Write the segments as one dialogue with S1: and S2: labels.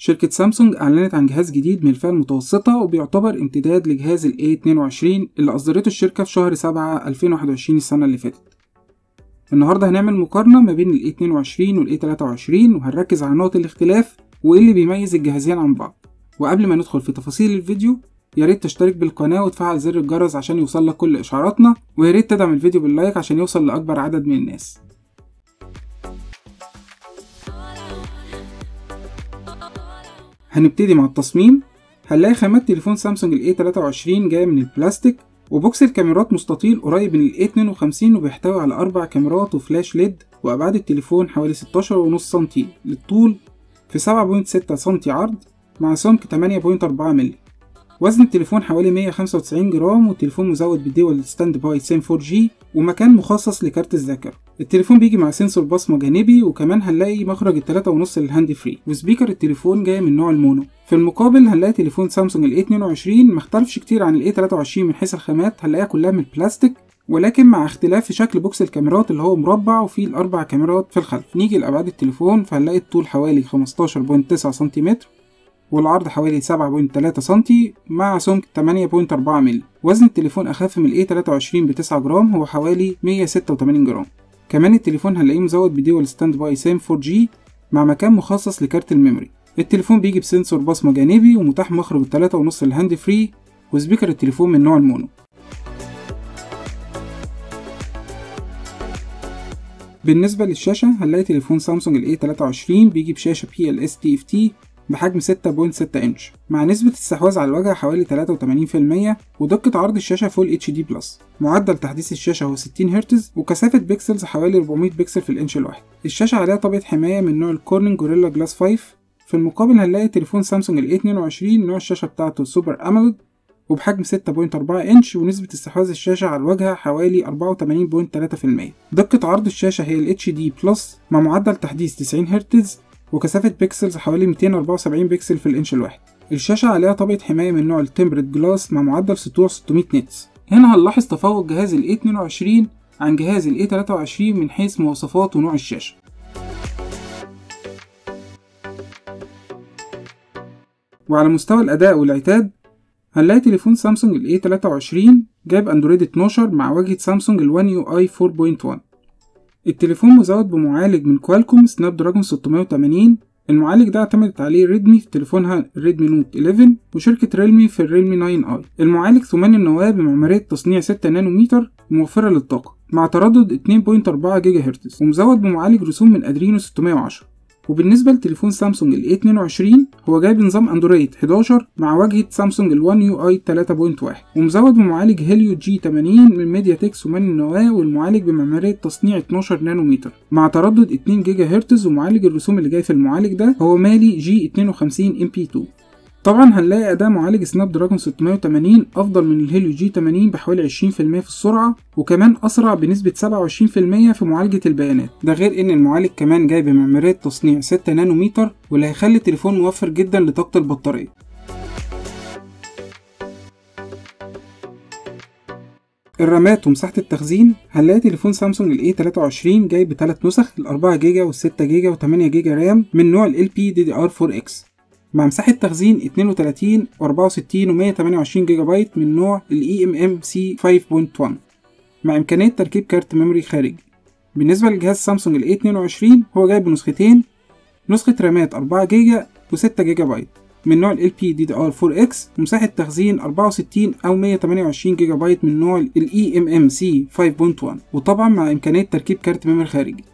S1: شركة سامسونج أعلنت عن جهاز جديد من الفئة المتوسطة وبيعتبر امتداد لجهاز ال A22 اللي أصدرته الشركة في شهر 7 2021 السنة اللي فاتت النهاردة هنعمل مقارنة ما بين ال A22 وال A23 وهنركز على نقط الاختلاف وإيه اللي بيميز الجهازين عن بعض وقبل ما ندخل في تفاصيل الفيديو يا ريت تشترك بالقناة وتفعل زر الجرس عشان يوصلك كل إشعاراتنا ويا ريت تدعم الفيديو باللايك عشان يوصل لأكبر عدد من الناس هنبتدي مع التصميم هنلاقي خامات تليفون سامسونج ال A23 جاية من البلاستيك وبوكس الكاميرات مستطيل قريب من ال A52 وبيحتوي على أربع كاميرات وفلاش ليد وأبعاد التليفون حوالي 16.5 سنتي للطول في 7.6 سنتي عرض مع سمك 8.4 مللي وزن التليفون حوالي 195 جرام والتليفون مزود بدول ستاند باي سيم 4 جي ومكان مخصص لكارت الذاكرة التليفون بيجي مع سنسور بصمة جانبي وكمان هنلاقي مخرج التلاتة ونص للهاند فري وسبيكر التليفون جاي من نوع المونو في المقابل هنلاقي تليفون سامسونج ال A22 مختلفش كتير عن ال A23 من حيث الخامات هنلاقيها كلها من البلاستيك ولكن مع اختلاف في شكل بوكس الكاميرات اللي هو مربع وفيه الأربع كاميرات في الخلف نيجي لأبعاد التليفون فهنلاقي الطول حوالي 15.9 سنتيمتر والعرض حوالي 7.3 سنتي مع سمك 8.4 مللي وزن التليفون أخف من ال A23 ب 9 جرام هو حوالي 186 جرام كمان التليفون هنلاقيه مزود بدول ستاند باي سام 4G مع مكان مخصص لكارت الميموري التليفون بيجي بسنسور بصمة جانبي ومتاح مخرج 3.5 الهاند فري وسبيكر التليفون من نوع المونو بالنسبة للشاشة هنلاقي تليفون سامسونج ال A23 بيجي بشاشة PLS TFT بحجم 6.6 انش مع نسبة استحواذ على الواجهة حوالي 83% ودقة عرض الشاشة فول اتش دي بلس معدل تحديث الشاشة هو 60 هرتز وكثافة بيكسلز حوالي 400 بكسل في الانش الواحد الشاشة عليها طبقة حماية من نوع الكورنينج جوريلا جلاس 5 في المقابل هنلاقي تليفون سامسونج ال A22 نوع الشاشة بتاعته سوبر أموليد وبحجم 6.4 انش ونسبة استحواذ الشاشة على الواجهة حوالي 84.3% دقة عرض الشاشة هي ال HD بلس مع معدل تحديث 90 هرتز وكثافة بيكسلز حوالي 274 بكسل في الإنش الواحد الشاشة عليها طبقة حماية من نوع التمبرت جلاس مع معدل سطوع 600 نيتس هنا هنلاحظ تفوق جهاز ال A22 عن جهاز ال A23 من حيث مواصفات ونوع الشاشة وعلى مستوى الأداء والعتاد هنلاقي تليفون سامسونج ال A23 جايب أندرويد 12 مع واجهة سامسونج ال One UI 4.1 التليفون مزود بمعالج من كوالكوم سناب دراجون 680 المعالج ده اعتمدت عليه ريدمي في تليفونها ريدمي نوت 11 وشركة ريلمي في الريلمي 9 اي المعالج ثماني النواة بمعمارية تصنيع 6 نانومتر موفرة للطاقة مع تردد 2.4 جيجا هرتز ومزود بمعالج رسوم من ادرينو 610 وبالنسبة لتليفون سامسونج ال A22 هو جايب نظام اندرويد 11 مع واجهة سامسونج ال One UI 3.1 ومزود بمعالج هيليو جي 80 من ميديا تك ثماني النواة والمعالج بمعمارية تصنيع 12 نانومتر مع تردد 2 جيجا هرتز ومعالج الرسوم اللي جاي في المعالج ده هو مالي جي 52 ام بي 2 طبعا هنلاقي اداء معالج سناب دراجون 680 افضل من الهيليو جي 80 بحوالي 20% في السرعه وكمان اسرع بنسبه 27% في معالجه البيانات ده غير ان المعالج كمان جاي بمعماريه تصنيع 6 نانومتر واللي هيخلي التليفون موفر جدا لطاقه البطاريه الرامات ومساحة التخزين هنلاقي تليفون سامسونج ال A23 جاي بثلاث نسخ ال 4 جيجا وال 6 جيجا و 8 جيجا رام من نوع ال LPDDR4X مع مساحة تخزين 32 و64 و 128 جيجا بايت من نوع ال eMMC 5.1 مع إمكانية تركيب كارت ميموري خارجي بالنسبة لجهاز سامسونج ال A22 هو جاي بنسختين نسخة رامات 4 جيجا و6 جيجا بايت من نوع ال LPDDR4X ومساحة تخزين 64 أو 128 جيجا بايت من نوع ال eMMC 5.1 وطبعا مع إمكانية تركيب كارت ميموري خارجي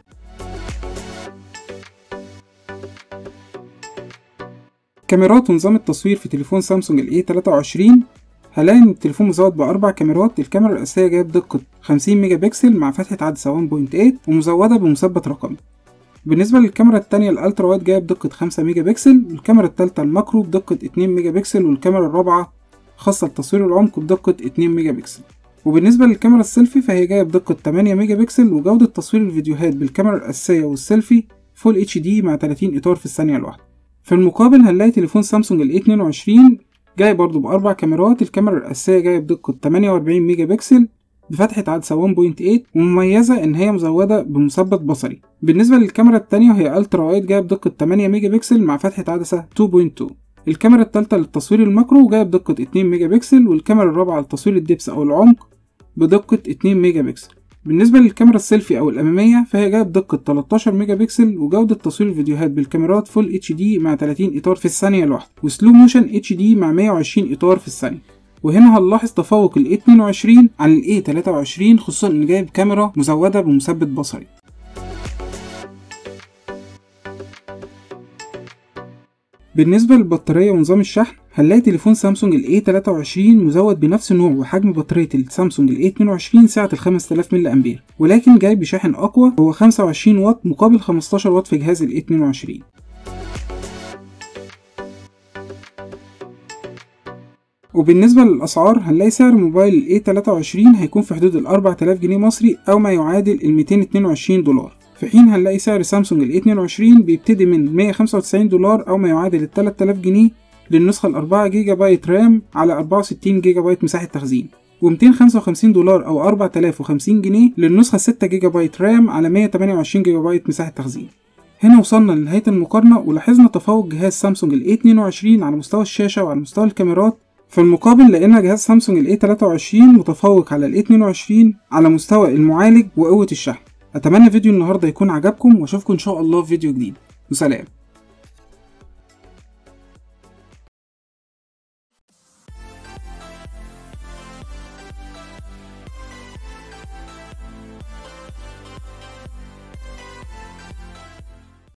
S1: كاميرات ونظام التصوير في تليفون سامسونج ال A23 هلاقي ان التليفون مزود بأربع كاميرات الكاميرا الرئيسية جاية بدقة 50 ميجا بكسل مع فتحة عدسة 1.8 ومزودة بمثبت رقمي بالنسبة للكاميرا التانية الألترا وايد جاية بدقة 5 ميجا بكسل والكاميرا التالتة الماكرو بدقة 2 ميجا بكسل والكاميرا الرابعة خاصة لتصوير العمق بدقة 2 ميجا بكسل وبالنسبة للكاميرا السيلفي فهي جاية بدقة 8 ميجا بكسل وجودة تصوير الفيديوهات بالكاميرا الأساسية والسيلفي فول اتش دي مع 30 إطار في الثانية الواحدة في المقابل هنلاقي تليفون سامسونج ال A22 جاي برضو بأربع كاميرات الكاميرا الأساسية جاية بدقة 48 ميجا بكسل بفتحة عدسة 1.8 ومميزة إن هي مزودة بمثبت بصري بالنسبة للكاميرا التانية وهي ألترا وايد جاية بدقة 8 ميجا بكسل مع فتحة عدسة 2.2 الكاميرا التالتة للتصوير الماكرو جاية بدقة 2 ميجا بكسل والكاميرا الرابعة لتصوير الدبس أو العمق بدقة 2 ميجا بكسل بالنسبة للكاميرا السيلفي أو الأمامية فهي جاية بدقة 13 ميجا بكسل وجودة تصوير الفيديوهات بالكاميرات فول اتش دي مع 30 إطار في الثانية الواحدة وسلو موشن اتش دي مع 120 إطار في الثانية وهنا هنلاحظ تفوق ال A22 عن ال A23 خصوصا إن جايب كاميرا مزودة بمثبت بصري بالنسبة للبطارية ونظام الشحن هنلاقي تليفون سامسونج ال A23 مزود بنفس نوع وحجم بطارية السامسونج ال A22 سعة ال 5000 ملي أمبير ولكن جاي بشاحن أقوى هو 25 واط مقابل 15 واط في جهاز ال A22 وبالنسبة للأسعار هنلاقي سعر موبايل ال A23 هيكون في حدود ال 4000 جنيه مصري أو ما يعادل ال 222 دولار في حين هنلاقي سعر سامسونج ال A22 بيبتدي من 195 دولار أو ما يعادل ال 3000 جنيه للنسخة ال 4 جيجا بايت رام على 64 جيجا بايت مساحة تخزين و255 دولار أو 4050 جنيه للنسخة 6 جيجا بايت رام على 128 جيجا بايت مساحة تخزين هنا وصلنا لنهاية المقارنة ولاحظنا تفوق جهاز سامسونج ال A22 على مستوى الشاشة وعلى مستوى الكاميرات في المقابل لقينا جهاز سامسونج ال A23 متفوق على ال A22 على مستوى المعالج وقوة الشحن أتمنى فيديو النهاردة يكون عجبكم وأشوفكم إن شاء الله في فيديو جديد وسلام